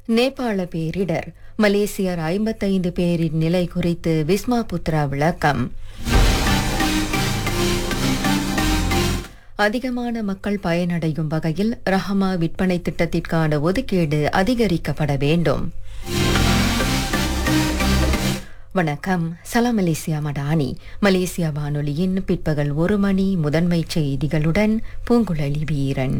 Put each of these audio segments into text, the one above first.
நேபாள பேரிடர் மலேசியர் ஐம்பத்தைந்து பேரின் நிலை குறித்து விஸ்மா புத்ரா விளக்கம் அதிகமான மக்கள் பயனடையும் வகையில் ரஹமா விற்பனை திட்டத்திற்கான ஒதுக்கீடு அதிகரிக்கப்பட வேண்டும் வணக்கம் சலாம் மலேசியா மடானி மலேசியா வானொலியின் பிற்பகல் ஒரு மணி முதன்மை செய்திகளுடன் பூங்குழலி வீரன்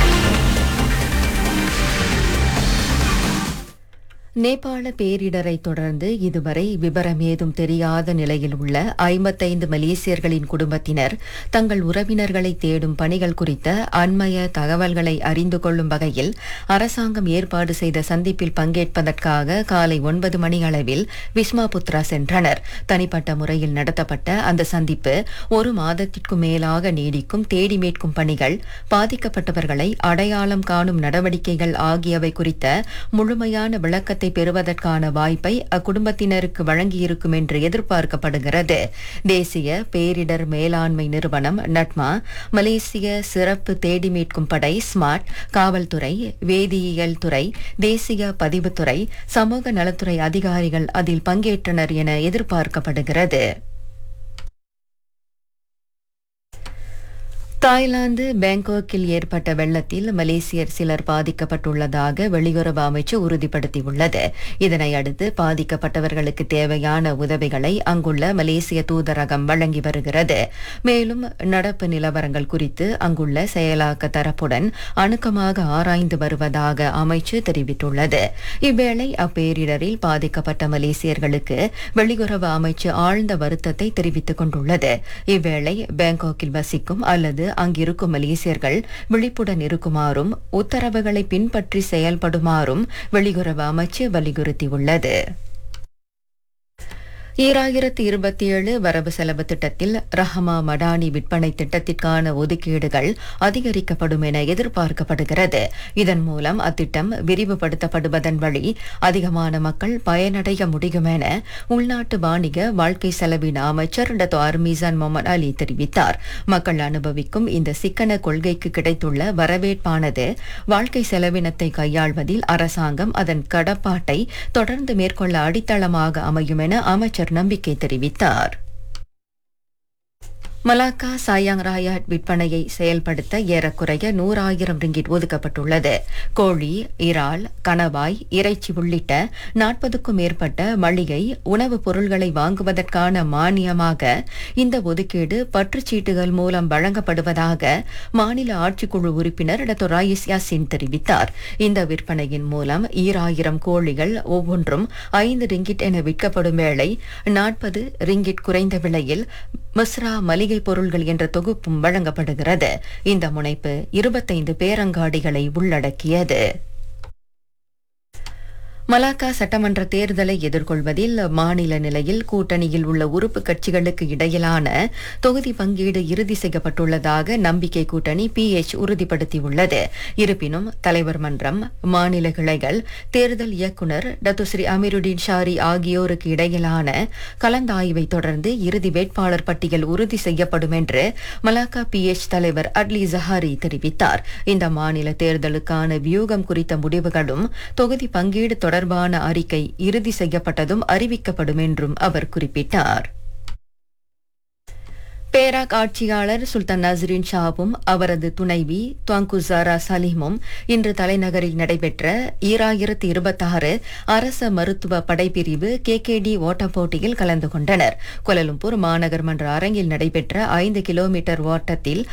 நேபாள பேரிடரை தொடர்ந்து இதுவரை விபரம் ஏதும் தெரியாத நிலையில் உள்ள ஐம்பத்தைந்து மலேசியர்களின் குடும்பத்தினர் தங்கள் உறவினர்களை தேடும் பணிகள் குறித்த அண்மைய தகவல்களை அறிந்து கொள்ளும் வகையில் அரசாங்கம் ஏற்பாடு செய்த சந்திப்பில் பங்கேற்பதற்காக காலை ஒன்பது மணி அளவில் விஸ்மா புத்ரா சென்றனர் தனிப்பட்ட முறையில் நடத்தப்பட்ட அந்த சந்திப்பு ஒரு மாதத்திற்கு மேலாக நீடிக்கும் தேடி மீட்கும் பணிகள் பாதிக்கப்பட்டவர்களை அடையாளம் காணும் நடவடிக்கைகள் ஆகியவை குறித்த முழுமையான விளக்கத்தை பெறுவதற்கான வாய்ப்பை அக்குடும்பத்தினருக்கு வழங்கியிருக்கும் என்று எதிர்பார்க்கப்படுகிறது தேசிய பேரிடர் மேலாண்மை நிறுவனம் நட்மா மலேசிய சிறப்பு தேடி மீட்கும் படை ஸ்மார்ட் காவல்துறை வேதியியல் துறை தேசிய பதிவுத்துறை சமூக நலத்துறை அதிகாரிகள் அதில் பங்கேற்றனர் என எதிர்பார்க்கப்படுகிறது தாய்லாந்து பேங்காக்கில் ஏற்பட்ட வெள்ளத்தில் மலேசியர் சிலர் பாதிக்கப்பட்டுள்ளதாக வெளியுறவு அமைச்சு உறுதிப்படுத்தியுள்ளது இதனை அடுத்து பாதிக்கப்பட்டவர்களுக்கு தேவையான உதவிகளை அங்குள்ள மலேசிய தூதரகம் வழங்கி வருகிறது மேலும் நடப்பு நிலவரங்கள் குறித்து அங்குள்ள செயலாக்க தரப்புடன் அணுக்கமாக ஆராய்ந்து வருவதாக அமைச்சு தெரிவித்துள்ளது இவ்வேளை அப்பேரிடரில் பாதிக்கப்பட்ட மலேசியர்களுக்கு வெளியுறவு அமைச்சு ஆழ்ந்த வருத்தத்தை தெரிவித்துக் கொண்டுள்ளது இவ்வேளை பேங்காக்கில் வசிக்கும் அல்லது அங்கிருக்கும் மலேசியர்கள் விழிப்புடன் இருக்குமாறும் உத்தரவுகளை பின்பற்றி செயல்படுமாறும் வெளியுறவு அமைச்சு வலியுறுத்தியுள்ளது ஈராயிரத்தி இருபத்தி ஏழு வரவு செலவு திட்டத்தில் ரஹமா மடானி விற்பனை திட்டத்திற்கான ஒதுக்கீடுகள் அதிகரிக்கப்படும் என எதிர்பார்க்கப்படுகிறது இதன் மூலம் அத்திட்டம் விரிவுபடுத்தப்படுவதன் வழி அதிகமான மக்கள் பயனடைய முடியும் என உள்நாட்டு வாணிக வாழ்க்கை செலவின அமைச்சர் டத்தோ அர்மீசான் முகமது அலி தெரிவித்தார் மக்கள் அனுபவிக்கும் இந்த சிக்கன கொள்கைக்கு கிடைத்துள்ள வரவேற்பானது வாழ்க்கை செலவினத்தை கையாள்வதில் அரசாங்கம் அதன் கடப்பாட்டை தொடர்ந்து மேற்கொள்ள அடித்தளமாக அமையும் என அமைச்சர் நம்பிக்கை தெரிவித்தார் மலாக்கா சாயாங் ராயாட் விற்பனையை செயல்படுத்த ஏறக்குறைய நூறாயிரம் ரிங்கிட் ஒதுக்கப்பட்டுள்ளது கோழி இறால் கணவாய் இறைச்சி உள்ளிட்ட நாற்பதுக்கும் மேற்பட்ட மளிகை உணவுப் பொருள்களை வாங்குவதற்கான மானியமாக இந்த ஒதுக்கீடு பற்றுச்சீட்டுகள் மூலம் வழங்கப்படுவதாக மாநில ஆட்சிக்குழு உறுப்பினர் டாக்டர் ராயிஸ் யாசின் தெரிவித்தார் இந்த விற்பனையின் மூலம் ஈராயிரம் கோழிகள் ஒவ்வொன்றும் ஐந்து ரிங்கிட் என விற்கப்படும் வேளை நாற்பது ரிங்கிட் குறைந்த விலையில் மிஸ்ரா மளிகை பொருள்கள் என்ற தொகுப்பும் வழங்கப்படுகிறது இந்த முனைப்பு இருபத்தைந்து பேரங்காடிகளை உள்ளடக்கியது மலாக்கா சட்டமன்ற தேர்தலை எதிர்கொள்வதில் மாநில நிலையில் கூட்டணியில் உள்ள உறுப்பு கட்சிகளுக்கு இடையிலான தொகுதி பங்கீடு இறுதி செய்யப்பட்டுள்ளதாக நம்பிக்கை கூட்டணி பிஎச் உறுதிப்படுத்தியுள்ளது இருப்பினும் தலைவர் மன்றம் மாநில கிளைகள் தேர்தல் இயக்குநர் டத்துஸ்ரீ அமீருடீன் ஷாரி ஆகியோருக்கு இடையிலான கலந்தாய்வை தொடர்ந்து இறுதி வேட்பாளர் பட்டியல் உறுதி செய்யப்படும் என்று மலாக்கா பிஎச் தலைவர் அட்லி ஜஹாரி தெரிவித்தார் இந்த மாநில தேர்தலுக்கான வியூகம் குறித்த முடிவுகளும் தொகுதி பங்கீடு தொடர் தொடர்பான அறிக்கை இறுதி செய்யப்பட்டதும் அறிவிக்கப்படும் என்றும் அவர் குறிப்பிட்டார் பேராக் ஆட்சியாளர் சுல்தான் நஸ்ரின் ஷாவும் அவரது துணைவி துவாங்குசாரா சலீமும் இன்று தலைநகரில் நடைபெற்ற ஈராயிரத்து இருபத்தாறு அரச மருத்துவ படைப்பிரிவு கேகேடி ஓட்டப் போட்டியில் கலந்து கொண்டனர் கொலலும்பூர் மாநகர் மன்ற அரங்கில் நடைபெற்ற ஐந்து கிலோமீட்டர் ஓட்டத்தில்